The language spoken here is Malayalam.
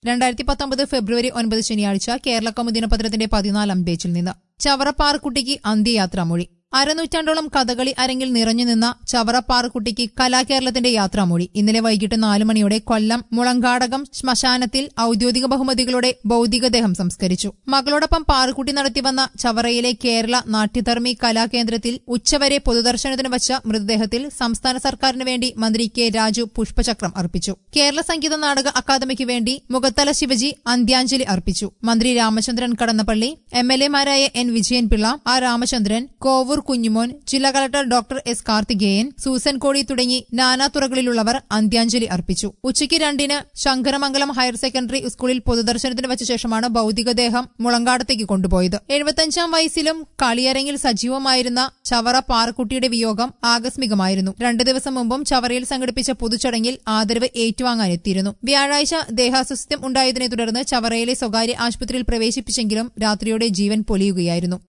രണ്ടായിരത്തി പത്തൊമ്പത് ഫെബ്രുവരി ഒൻപത് ശനിയാഴ്ച കേരള കൗമുദി ദിനപത്രത്തിന്റെ പതിനാലാം പേജിൽ നിന്ന് ചവറ പാറക്കുട്ടിക്ക് അന്ത്യയാത്രാമൊഴി അരനൂറ്റാണ്ടോളം കഥകളി അരങ്ങിൽ നിറഞ്ഞുനിന്ന ചവറ പാറക്കുട്ടിക്ക് കലാകേരളത്തിന്റെ യാത്രാമൊഴി ഇന്നലെ വൈകിട്ട് നാലു മണിയോടെ കൊല്ലം മുളങ്കാടകം ശ്മശാനത്തിൽ ഔദ്യോഗിക ബഹുമതികളോടെ ഭൌതികദേഹം സംസ്കരിച്ചു മകളോടൊപ്പം പാറക്കുട്ടി നടത്തിവന്ന ചവറയിലെ കേരള നാട്യധർമ്മി കലാകേന്ദ്രത്തിൽ ഉച്ചവരെ പൊതുദർശനത്തിന് വച്ച മൃതദേഹത്തിൽ സംസ്ഥാന സർക്കാരിന് വേണ്ടി മന്ത്രി കെ രാജു പുഷ്പചക്രം അർപ്പിച്ചു കേരള സംഗീത നാടക അക്കാദമിക്ക് വേണ്ടി മുഖത്തല ശിവജി അന്ത്യാഞ്ജലി അർപ്പിച്ചു മന്ത്രി രാമചന്ദ്രൻ കടന്നപ്പള്ളി എം എൽ എമാരായ എൻ വിജയൻപിള്ള ആർ രാമചന്ദ്രൻ കോവൂർ കുഞ്ഞുമോൻ ജില്ലാ collector doctor S Karthikeyan Susan Kodi തുടങ്ങി നാനാതുറകളിലുള്ളവർ അന്ത്യാഞ്ജലി അർപ്പിച്ചു ഉച്ചയ്ക്ക് രണ്ടിന് ശങ്കരമംഗലം ഹയർ സെക്കൻഡറി സ്കൂളിൽ പൊതുദർശനത്തിന് വച്ച ശേഷമാണ് ഭൌതികദേഹം മുളങ്കാടത്തേക്ക് കൊണ്ടുപോയത് എഴുപത്തഞ്ചാം വയസ്സിലും കളിയരങ്ങിൽ സജീവമായിരുന്ന ചവറ പാറക്കുട്ടിയുടെ വിയോഗം ആകസ്മികമായിരുന്നു രണ്ടു ദിവസം മുമ്പും ചവറയിൽ സംഘടിപ്പിച്ച പൊതുചടങ്ങിൽ ആദരവ് ഏറ്റുവാങ്ങാനെത്തിയിരുന്നു വ്യാഴാഴ്ച ദേഹാസ്വസ്ഥ്യം ഉണ്ടായതിനെ തുടർന്ന് ചവറയിലെ സ്വകാര്യ ആശുപത്രിയിൽ പ്രവേശിപ്പിച്ചെങ്കിലും രാത്രിയോടെ ജീവൻ പൊലിയുകയായിരുന്നു